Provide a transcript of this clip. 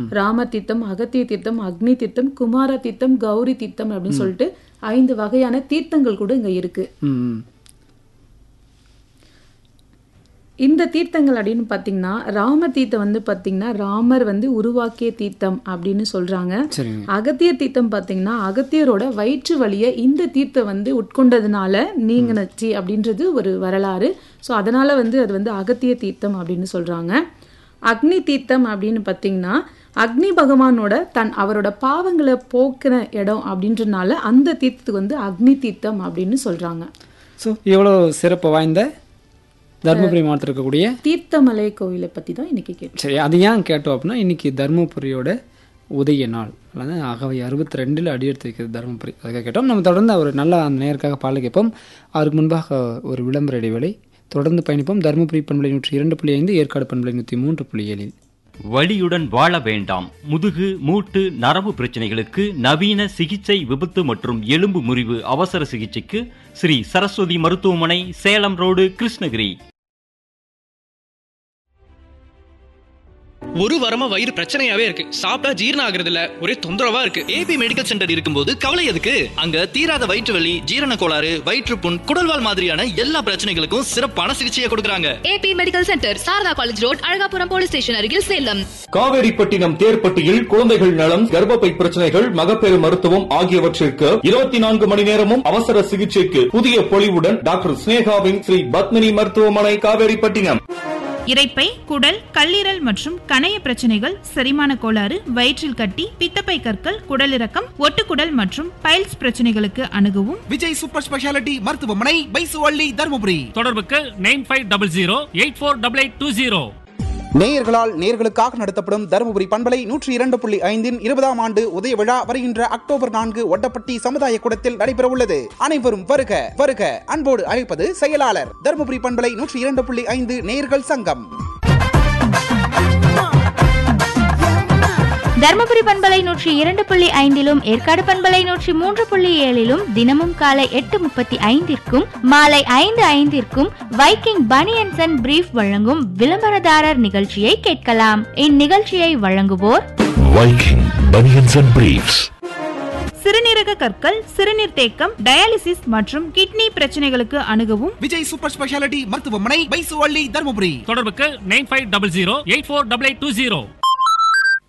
ராம தீர்த்தம் அகத்திய தீர்த்தம் அக்னி தீர்த்தம் குமார தீர்த்தம் கௌரி தீர்த்தம் அப்படின்னு சொல்லிட்டு ஐந்து வகையான தீர்த்தங்கள் கூட இங்க இருக்கு ம் ம். இந்த தீர்த்தங்கள் அப்படின்னு பார்த்தீங்கன்னா ராம தீர்த்தம் வந்து பார்த்தீங்கன்னா ராமர் வந்து உருவாக்கிய தீர்த்தம் அப்படின்னு சொல்றாங்க சரிங்க அகத்திய தீர்த்தம் பார்த்தீங்கன்னா அகத்தியரோட வயிற்று வலியை இந்த தீர்த்தம் வந்து உட்கொண்டதுனால நீங்கினச்சு அப்படின்றது ஒரு வரலாறு ஸோ அதனால வந்து அது வந்து அகத்திய தீர்த்தம் அப்படின்னு சொல்றாங்க அக்னி தீர்த்தம் அப்படின்னு பார்த்தீங்கன்னா அக்னி பகவானோட தன் அவரோட பாவங்களை போக்குன இடம் அப்படின்றனால அந்த தீர்த்தத்துக்கு வந்து அக்னி தீர்த்தம் அப்படின்னு சொல்றாங்க ஸோ எவ்வளோ சிறப்பு வாய்ந்த தருமபுரி மாவட்டத்தில் இருக்கக்கூடிய தீர்த்தமலை கோவிலை பத்தி தான் இன்னைக்கு கேட்டோம் சரி அது ஏன் கேட்டோம் அப்படின்னா இன்னைக்கு தருமபுரியோட உதய நாள் அதாவது அகவை அறுபத்தி ரெண்டில் அடியெடுத்து வைக்கிறது தருமபுரி அதுக்காக கேட்டோம் நம்ம தொடர்ந்து அவர் நல்லா அந்த நேருக்காக பாடல் கேட்போம் அவருக்கு முன்பாக ஒரு விளம்பர இடைவேளை தொடர்ந்து பயணிப்போம் தருமபுரி பண்பலை நூற்றி இரண்டு புள்ளி ஐந்து ஏற்காடு பண்பலை நூற்றி மூன்று புள்ளி ஏழில் வலியுடன் வாழ வேண்டாம் முதுகு மூட்டு நரம்பு பிரச்சனைகளுக்கு நவீன சிகிச்சை விபத்து மற்றும் எலும்பு முறிவு அவசர சிகிச்சைக்கு ஸ்ரீ சரஸ்வதி மருத்துவமனை சேலம் ரோடு கிருஷ்ணகிரி ஒரு வாரமா வயிறு பிரச்சனையாவே இருக்கு சாப்பிட்டா ஜீரணம் ஆகுறது இல்ல ஒரே தொந்தரவா இருக்கு ஏபி மெடிக்கல் சென்டர் இருக்கும்போது கவலை எதுக்கு அங்க தீராத வயிற்று வலி ஜீரண கோளாறு வயிற்றுப்புண் குடல்வால் மாதிரியான எல்லா பிரச்சனைகளுக்கும் சிறப்பான சிகிச்சையை கொடுக்கறாங்க A B medical centre Sarada college road Alagapuram police station அருகில் சேலம் காவேரிப்பட்டினம் தேர்ப்பட்டியில் குழந்தைகள் நலம் கர்ப்பப்பை பிரச்சனைகள் மகப்பேறு மருத்துவம் ஆகியவற்றிற்கு இருபத்தி நான்கு மணி நேரமும் அவசர சிகிச்சைக்கு புதிய பொலிவுடன் டாக்டர் ஸ்னேகாவின் ஸ்ரீ பத்மினி மருத்துவமனை காவேரிப்பட்டினம் இரைப்பை குடல் கல்லீரல் மற்றும் கணைய பிரச்சனைகள் செரிமான கோளாறு வயிற்றில் கட்டி பித்தப்பை கற்கள் குடலிறக்கம் ஒட்டுக்குடல் மற்றும் பைல்ஸ் பிரச்சனைகளுக்கு அணுகவும் விஜய் சூப்பர் ஸ்பெஷாலிட்டி மருத்துவமனை பைசுவள்ளி தருமபுரி தொடர்புக்கு nine five double zero eight four double eight two zero நேயர்களால் நேர்களுக்காக நடத்தப்படும் தருமபுரி பண்பலை நூற்றி இரண்டு புள்ளி ஐந்தின் இருபதாம் ஆண்டு உதய விழா வருகின்ற அக்டோபர் நான்கு ஒட்டப்பட்டி சமுதாய கூடத்தில் நடைபெற உள்ளது அனைவரும் வருக வருக அன்போடு அழைப்பது செயலாளர் தருமபுரி பண்பலை நூற்றி இரண்டு புள்ளி ஐந்து நேயர்கள் சங்கம் தர்மபுரி பண்பலை நூற்றி இரண்டு புள்ளி ஐந்திலும் ஏற்காடு பண்பலை நூற்றி மூன்று புள்ளி ஏழிலும் தினமும் காலை எட்டு முப்பத்தி ஐந்திற்கும் மாலை ஐந்து ஐந்திற்கும் வைக்கிங் பனியன்சன் அண்ட் பிரீஃப் வழங்கும் விளம்பரதாரர் நிகழ்ச்சியை கேட்கலாம் இந்நிகழ்ச்சியை வழங்குவோர் Viking Bunions and Briefs. சிறுநீரக கற்கள் சிறுநீர் தேக்கம் டயாலிசிஸ் மற்றும் கிட்னி பிரச்சனைகளுக்கு அணுகவும் விஜய் சூப்பர் ஸ்பெஷாலிட்டி மருத்துவமனை பைசுவள்ளி தருமபுரி தொடர்புக்கு nine five double zero eight four double eight two zero